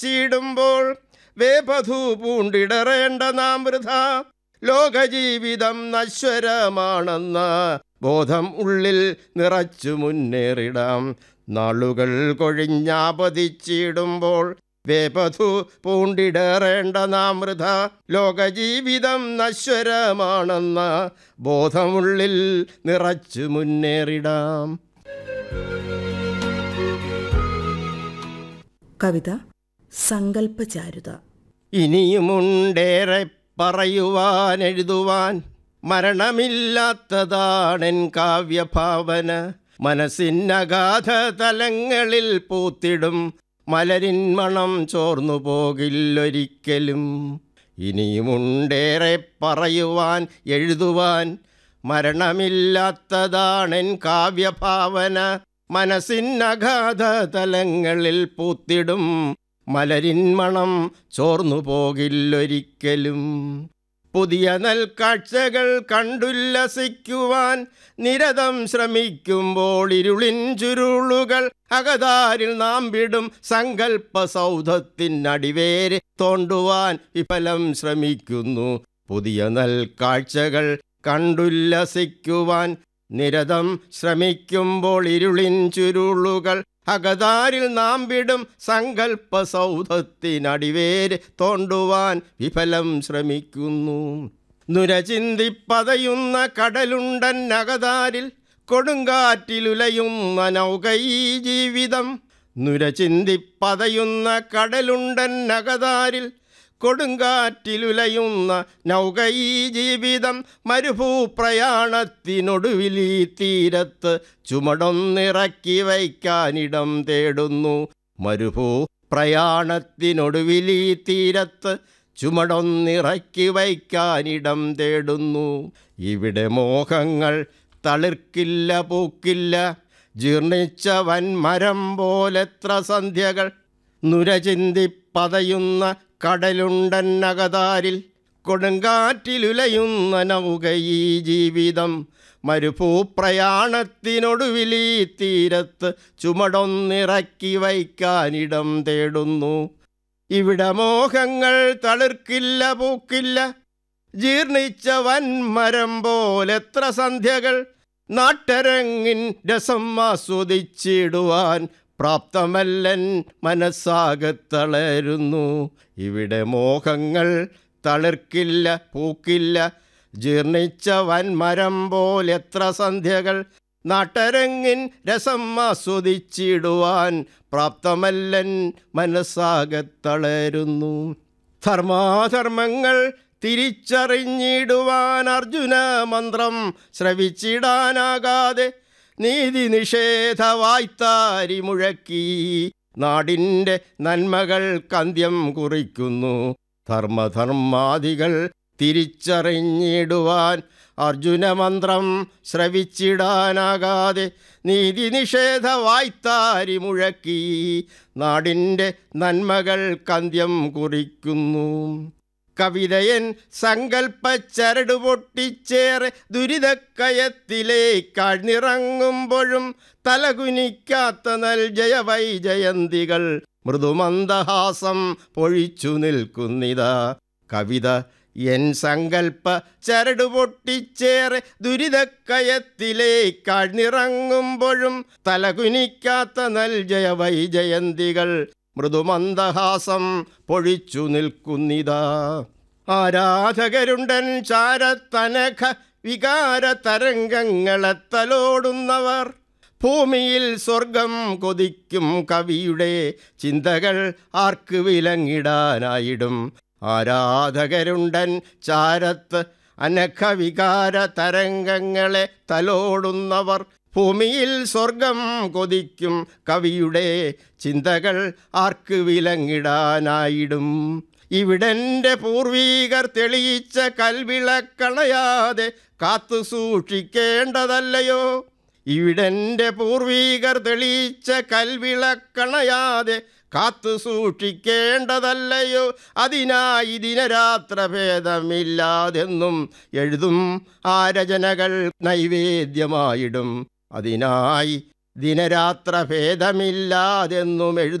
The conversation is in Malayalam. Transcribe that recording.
ചീടുമ്പോൾ വേപധു പൂണ്ടിടറേണ്ട നാം വൃഥ ലോകജീവിതം നശ്വരമാണെന്ന ബോധം ഉള്ളിൽ നിറച്ചു മുന്നേറിടാം നാളുകൾ കൊഴിഞ്ഞാപതിച്ചിടുമ്പോൾ വേപധു പൂണ്ടിടറേണ്ട നാം വൃഥ ലോകജീവിതം നശ്വരമാണെന്ന ബോധമുള്ളിൽ നിറച്ചു മുന്നേറിടാം കവിത സങ്കല്പചാരുത ഇനിയുമുണ്ടേറെ പറയുവാൻ എഴുതുവാൻ മരണമില്ലാത്തതാണെൻ കാവ്യഭാവന മനസ്സിനഗാധ തലങ്ങളിൽ പൂത്തിടും മലരിൻ മണം ചോർന്നു പോകില്ലൊരിക്കലും ഇനിയുമുണ്ടേറെ പറയുവാൻ എഴുതുവാൻ മരണമില്ലാത്തതാണെൻ കാവ്യഭാവന മനസ്സിനഗാധ തലങ്ങളിൽ പൂത്തിടും മലരിൻ മണം ചോർന്നു പോകില്ലൊരിക്കലും പുതിയ നൽക്കാഴ്ചകൾ കണ്ടുല്ലസിക്കുവാൻ നിരതം ശ്രമിക്കുമ്പോൾ ഇരുളിൻ ചുരുളുകൾ അകതാരിൽ നാം വിടും സങ്കല്പ സൗധത്തിനടിവേര് തോണ്ടുവാൻ വിഫലം ശ്രമിക്കുന്നു പുതിയ നൽക്കാഴ്ചകൾ കണ്ടുല്ലസിക്കുവാൻ നിരതം ശ്രമിക്കുമ്പോൾ ഇരുളിൻ ചുരുളുകൾ അകതാരിൽ നാം വിടും സങ്കല്പ സൗധത്തിനടിവേര് തോണ്ടുവാൻ വിഫലം ശ്രമിക്കുന്നു നുരചിന്തിപ്പതയുന്ന കടലുണ്ടൻ അകതാരിൽ കൊടുങ്കാറ്റിലുലയുന്ന നൗകൈ ജീവിതം നുരചിന്തിപ്പതയുന്ന കടലുണ്ടൻ അകതാരിൽ കൊടുങ്കാറ്റിലുലയുന്ന നൗകൈ ജീവിതം മരുഭൂപ്രയാണത്തിനൊടുവിൽ ഈ തീരത്ത് ചുമടൊന്നിറക്കി വയ്ക്കാനിടം തേടുന്നു മരുഭൂ പ്രയാണത്തിനൊടുവിൽ ഈ തീരത്ത് ചുമടൊന്നിറക്കി വയ്ക്കാനിടം തേടുന്നു ഇവിടെ മോഹങ്ങൾ തളിർക്കില്ല പൂക്കില്ല ജീർണിച്ച വൻമരം പോലെത്ര സന്ധ്യകൾ നുരചിന്തി പതയുന്ന കടലുണ്ടന്നകതാരിൽ കൊടുങ്കാറ്റിലുലയുന്ന നൗകയീ ജീവിതം മരുഭൂപ്രയാണത്തിനൊടുവിൽ ഈ തീരത്ത് ചുമടൊന്നിറക്കി വയ്ക്കാനിടം തേടുന്നു ഇവിടെ മോഹങ്ങൾ തളിർക്കില്ല പൂക്കില്ല ജീർണിച്ച വൻമരം പോലെത്ര സന്ധ്യകൾ നാട്ടരങ്ങിൻ രസം ആസ്വദിച്ചിടുവാൻ പ്രാപ്തമല്ലൻ മനസ്സാകത്തളരുന്നു ഇവിടെ മോഹങ്ങൾ തളിർക്കില്ല പൂക്കില്ല ജീർണിച്ച വൻമരം പോലെത്ര സന്ധ്യകൾ നാട്ടരങ്ങിൻ രസം ആസ്വദിച്ചിടുവാൻ പ്രാപ്തമല്ലൻ മനസ്സാകത്തളരുന്നു ധർമാധർമ്മങ്ങൾ തിരിച്ചറിഞ്ഞിടുവാൻ അർജുന മന്ത്രം ശ്രവിച്ചിടാനാകാതെ നീതി നിഷേധ വായ്ത്താരി മുഴക്കി നാടിൻ്റെ നന്മകൾ കന്ത്യം കുറിക്കുന്നു ധർമ്മധർമാദികൾ തിരിച്ചറിഞ്ഞിടുവാൻ അർജുനമന്ത്രം ശ്രവിച്ചിടാനാകാതെ നീതി നിഷേധ വായ്ത്താരി മുഴക്കി നാടിൻ്റെ നന്മകൾ കന്ത്യം കുറിക്കുന്നു കവിതയൻ സങ്കൽപ്പച്ചരട് പൊട്ടിച്ചേറെ ദുരിതക്കയത്തിലേക്കാഴ്ന്നിറങ്ങുമ്പോഴും തലകുനിക്കാത്ത നൽ ജയവൈ ജയന്തികൾ മൃദുമന്ദഹാസം പൊഴിച്ചു നിൽക്കുന്നിതാ കവിത എൻ സങ്കൽപ്പ ചരട് പൊട്ടിച്ചേറെ ദുരിതക്കയത്തിലേക്കാഴ്ന്നിറങ്ങുമ്പോഴും തലകുനിക്കാത്ത നൽ ജയവൈ ജയന്തികൾ മൃദുമന്ദഹാസം പൊഴിച്ചു നിൽക്കുന്നിതാ ആരാധകരുണ്ടൻ ചാരത്തനഖ വികാര തരംഗങ്ങളെ തലോടുന്നവർ ഭൂമിയിൽ സ്വർഗം കൊതിക്കും കവിയുടെ ചിന്തകൾ ആർക്ക് വിലങ്ങിടാനായിടും ആരാധകരുണ്ടൻ ചാരത്ത് അനഘവികാര തരംഗങ്ങളെ തലോടുന്നവർ ഭൂമിയിൽ സ്വർഗം കൊതിക്കും കവിയുടെ ചിന്തകൾ ആർക്ക് വിലങ്ങിടാനായിടും ഇവിടെൻ്റെ പൂർവീകർ തെളിയിച്ച കൽവിളക്കണയാതെ കാത്തു സൂക്ഷിക്കേണ്ടതല്ലയോ ഇവിടെൻ്റെ പൂർവീകർ തെളിയിച്ച കൽവിളക്കണയാതെ കാത്തു സൂക്ഷിക്കേണ്ടതല്ലയോ അതിനായി ദിനരാത്ര ഭേദമില്ലാതെന്നും എഴുതും ആ രചനകൾ നൈവേദ്യമായിടും അതിനായി ദിനരാത്ര ഭേദമില്ലാതെന്നും എഴുതും